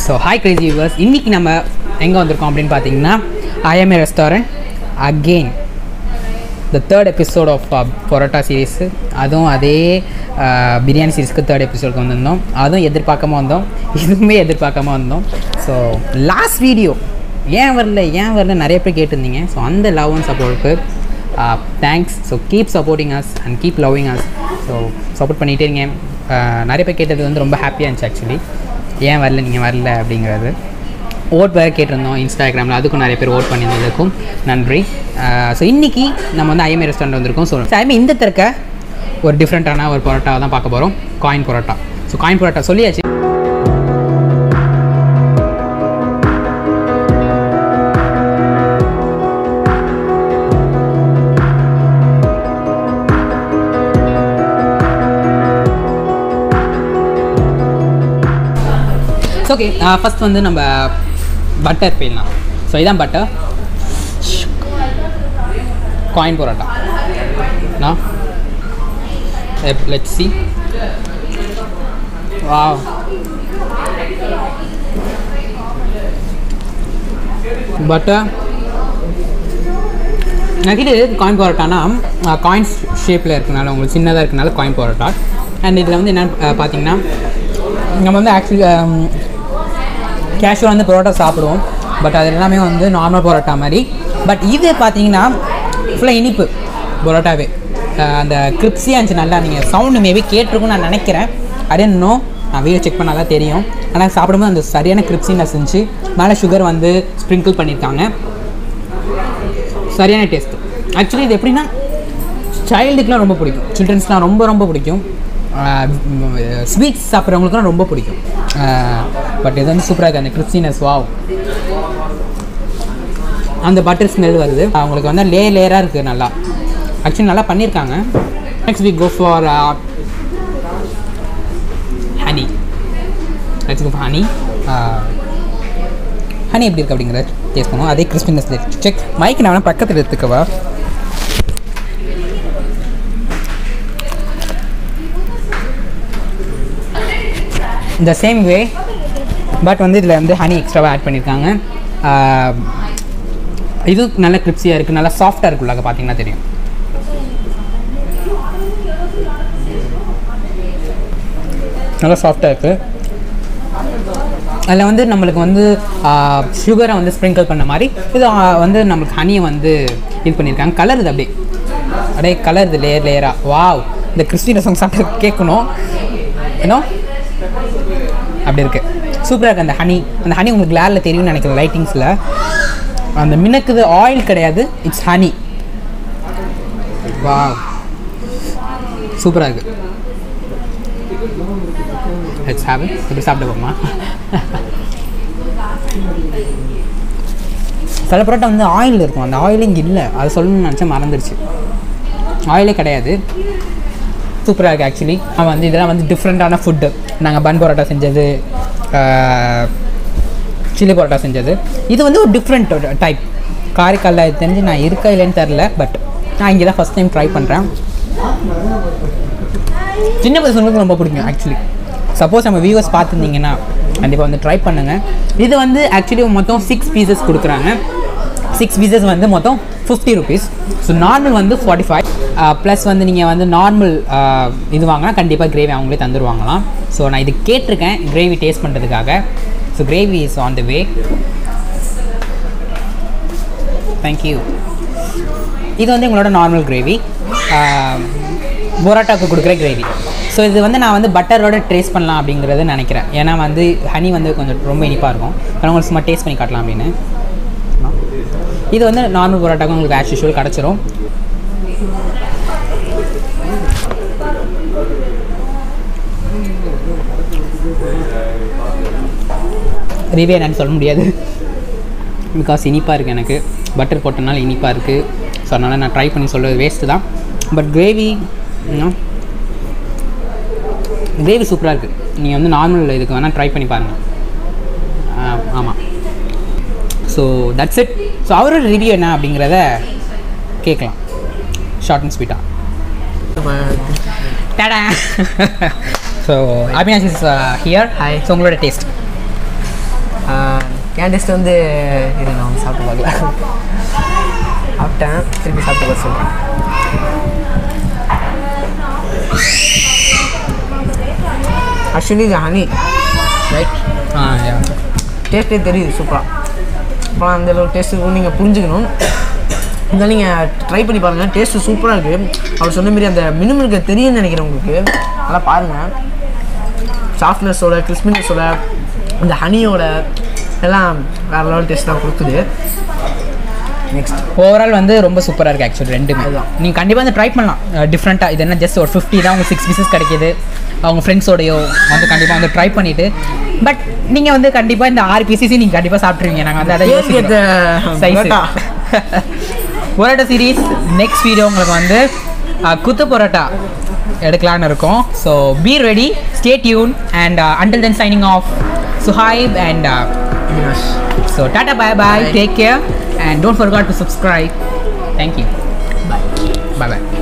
So hi Crazy viewers இன்றைக்கி நம்ம எங்கே வந்திருக்கோம் அப்படின்னு பார்த்தீங்கன்னா IMA restaurant again the third episode of parotta series அதுவும் அதே uh, பிரியாணி சீரீஸ்க்கு தேர்ட் எபிசோடுக்கு வந்திருந்தோம் அதுவும் எதிர்பார்க்காம வந்தோம் இதுவுமே எதிர்பார்க்காம வந்தோம் ஸோ லாஸ்ட் வீடியோ ஏன் வரல ஏன் வரல நிறைய பேர் கேட்டிருந்தீங்க ஸோ அந்த லவ் அண்ட் சப்போர்ட்டுக்கு thanks so keep supporting us and keep loving us so support பண்ணிகிட்டே இருங்க Uh, நிறைய பேர் கேட்டது வந்து ரொம்ப ஹாப்பியாக இருந்துச்சு ஆக்சுவலி ஏன் வரல நீங்கள் வரல அப்படிங்கிறது ஓட் வேறு கேட்டிருந்தோம் இன்ஸ்டாகிராமில் அதுக்கும் நிறைய பேர் ஓட் பண்ணியிருந்ததுக்கும் நன்றி ஸோ இன்றைக்கி நம்ம வந்து ஐஎம்ஏ ரெஸ்டாரண்ட் வந்திருக்கோம் ஸோ ஐஎம்ஏ இந்த தரக்க ஒரு டிஃப்ரெண்ட்டான ஒரு பரோட்டா தான் பார்க்க போகிறோம் coin parotta so coin parotta சொல்லியாச்சு ஸோ ஓகே ஃபஸ்ட் வந்து நம்ம பட்டர் போயிடலாம் ஸோ இதான் பட்டர் காயின் பரோட்டா நான் லெட் சி வாவ் பட்டர் எனக்கு இது காயின் பரோட்டானா காயின்ஸ் ஷேப்பில் இருக்கனால உங்களுக்கு சின்னதாக இருக்கனால காயின் பரோட்டா அண்ட் இதில் வந்து என்னென்னு பார்த்தீங்கன்னா நம்ம வந்து ஆக்சுவலி கேஷுவலாக வந்து பரோட்டா சாப்பிடுவோம் பட் அது எல்லாமே வந்து நார்மல் பரோட்டா மாதிரி பட் இது பார்த்தீங்கன்னா ஃபுல்லாக இனிப்பு பரோட்டாவே அஹ் அந்த கிரிப்ஸியாக இருந்துச்சு நல்லா நீங்கள் சவுண்டு மேபி கேட்டிருக்கும்னு நான் நினைக்கிறேன் அதே இன்னும் நான் வீடியோ செக் பண்ணால் தான் தெரியும் ஆனால் சாப்பிடும்போது அந்த சரியான கிரிப்ஸினஸ் இருந்துச்சு மேலே சுகர் வந்து ஸ்ப்ரிங்கிள் பண்ணியிருக்காங்க சரியான டேஸ்ட் ஆக்சுவலி இது எப்படின்னா சைல்டுக்குலாம் ரொம்ப பிடிக்கும் சில்ட்ரன்ஸ்லாம் ரொம்ப ரொம்ப பிடிக்கும் ஸ்வீட்ஸ் சாப்பிட்றவங்களுக்குலாம் ரொம்ப பிடிக்கும் பட் இது வந்து சூப்பராக இருக்குது அந்த கிறிஸ்டினஸ் வாவ் அந்த பட்டர் ஸ்மெல் வருது அவங்களுக்கு வந்து லே லேயராக இருக்குது நல்லா ஆக்சுவலி நல்லா பண்ணியிருக்காங்க next we go for honey next go honey honey எப்படி இருக்குது அப்படிங்கிறத டேஸ்ட் பண்ணுவோம் அதே கிறிஸ்பினஸ் செக் மைக் நான் வேணா பக்கத்தில் எடுத்துக்கவா இந்த சேம் வே பட் வந்து இதில் வந்து ஹனி எக்ஸ்ட்ராவாக ஆட் பண்ணியிருக்காங்க ஆஹ், இது நல்ல கிரிப்ஸியாக இருக்குது நல்லா சாஃப்டாக இருக்குள்ளாக பார்த்தீங்கன்னா தெரியும் நல்லா சாஃப்டாக இருக்குது அதில் வந்து நம்மளுக்கு வந்து சுகரை வந்து ஸ்ப்ரிங்கிள் பண்ண மாதிரி இது ஆ, வந்து நம்மளுக்கு ஹனியை வந்து இது பண்ணியிருக்காங்க கலர் இது அப்படியே அப்படியே கலர் இது லேயர் லேயராக வாவ் இந்த கிறிஸ்டி ரசம் சாப்பிட்டு கேட்கணும் ஏன்னோ அப்படி இருக்குது சூப்பராக இருக்குது அந்த ஹனி அந்த ஹனி உங்களுக்கு கிளாரில் தெரியும்னு நினைக்கிறேன் லைட்டிங்ஸில் அந்த மினுக்குது ஆயில் கிடையாது இட்ஸ் ஹனி வாவ் சூப்பராக இருக்குது லெட்ஸ் ஹேவ் இட் எப்படி சாப்பிட போமா சில பரோட்டா வந்து ஆயில் இருக்கும் அந்த ஆயில் இங்கே இல்லை அது சொல்லணும்னு நினச்சா மறந்துடுச்சு ஆயிலே கிடையாது சூப்பராக இருக்குது ஆக்சுவலி அவன் வந்து இதெல்லாம் வந்து டிஃப்ரெண்ட்டான ஃபுட்டு நாங்கள் பன் பரோட்டா செஞ்சது சில்லி பரோட்டா செஞ்சது இது வந்து ஒரு டிஃப்ரெண்ட் டைப் காரைக்காலில் இது தெரிஞ்சு நான் இருக்கா இல்லைன்னு தெரில பட் நான் இங்கே தான் ஃபஸ்ட் டைம் ட்ரை பண்ணுறேன் சின்ன பசங்களுக்கு ரொம்ப பிடிக்கும் ஆக்சுவலி சப்போஸ் நம்ம வியூவர்ஸ் பார்த்துருந்தீங்கன்னா கண்டிப்பாக வந்து ட்ரை பண்ணுங்கள் இது வந்து ஆக்சுவலி மொத்தம் சிக்ஸ் பீசஸ் கொடுக்குறாங்க சிக்ஸ் பீசஸ் வந்து மொத்தம் ஃபிஃப்டி ருபீஸ் ஸோ நார்மல் வந்து ஃபார்ட்டி ஃபைவ் ப்ளஸ் வந்து நீங்கள் வந்து நார்மல் இது வாங்கினா கண்டிப்பாக கிரேவி அவங்களே தந்துருவாங்களாம் ஸோ நான் இது கேட்டிருக்கேன் கிரேவி டேஸ்ட் பண்ணுறதுக்காக so gravy is on the way thank you இது வந்து எங்களோட நார்மல் கிரேவி பொரோட்டாக்கு கொடுக்குற கிரேவி ஸோ இது வந்து நான் வந்து பட்டரோட டேஸ்ட் பண்ணலாம் அப்படிங்கிறது நினைக்கிறேன் ஏன்னா வந்து ஹனி வந்து கொஞ்சம் ரொம்ப இனிப்பாக இருக்கும் அதனால் உங்களுக்கு சும்மா டேஸ்ட் பண்ணி காட்டலாம் அப்படின்னு இது வந்து நார்மல் பரோட்டாக்கு உங்களுக்கு ஆஸ் யூஷுவல் கிடச்சிரும் ரிவே என்னன்னு சொல்ல முடியாது பிகாஸ் இனிப்பாக இருக்குது எனக்கு பட்டர் போட்டனால இனிப்பாக இருக்குது ஸோ அதனால் நான் ட்ரை பண்ணி சொல்கிறது வேஸ்ட்டு தான் பட் கிரேவி கிரேவி சூப்பராக இருக்குது நீங்கள் வந்து நார்மல் இதுக்கு வேணால் ட்ரை பண்ணி பாருங்கள் ஆமாம் ஸோ தட்ஸ் இட் ஸோ அவரோட ரிவ்யூ என்ன அப்படிங்கிறத கேட்கலாம் ஷார்ட் அண்ட் ஸ்வீட்டாக tata so Abinash is here hi so உங்களோட டேஸ்ட் என் டேஸ்ட் வந்து இது நான் வந்து சாப்பிட்டு பார்க்கல சாப்பிட்டேன் திருப்பி சாப்பிட்டு பார்க்க சொல்கிறேன் ஆக்சுவலி இது ஹனி ரைட் ஆ யா டேஸ்ட்டே தெரியுது சூப்பராக அப்புறம் அந்த அளவு டேஸ்ட் இருக்கும் நீங்கள் புரிஞ்சுக்கணும் இதை நீங்கள் ட்ரை பண்ணி பாருங்கள் டேஸ்ட்டு சூப்பராக இருக்குது அவர் சொன்ன மாதிரி அந்த மினிமலுக்கு தெரியும்னு நினைக்கிறேன் உங்களுக்கு நல்லா பாருங்கள் சாஃப்ட்னஸோட கிறிஸ்பினஸோட இந்த ஹனியோட எல்லாம் வேறு லெவல் டேஸ்ட் தான் கொடுக்குது நெக்ஸ்ட் ஓவரால் வந்து ரொம்ப சூப்பராக இருக்குது ஆக்சுவலி ரெண்டுமே அதுதான். நீங்கள் கண்டிப்பாக வந்து ட்ரை பண்ணலாம் டிஃப்ரெண்ட்டாக இது என்ன ஜஸ்ட் ஒரு ஃபிஃப்டி தான் உங்களுக்கு சிக்ஸ் பீசஸ் கிடைக்கிது அவங்க ஃப்ரெண்ட்ஸோடையோ வந்து கண்டிப்பாக வந்து ட்ரை பண்ணிவிட்டு பட் நீங்கள் வந்து கண்டிப்பாக இந்த ஆறு பீசஸையும் நீங்கள் கண்டிப்பாக சாப்பிட்ருவீங்க நாங்கள் வந்து அதை பேருக்கு ஏத்த size parotta. Parotta series next video உங்களுக்கு வந்து அஹ், குத்து பரோட்டா எடுக்கலான்னு இருக்கோம் so be ready stay tuned and until then signing off Suhaib and Yes. So tata bye bye. Bye. Take care and don't forget to subscribe. Thank you. Bye. Bye bye.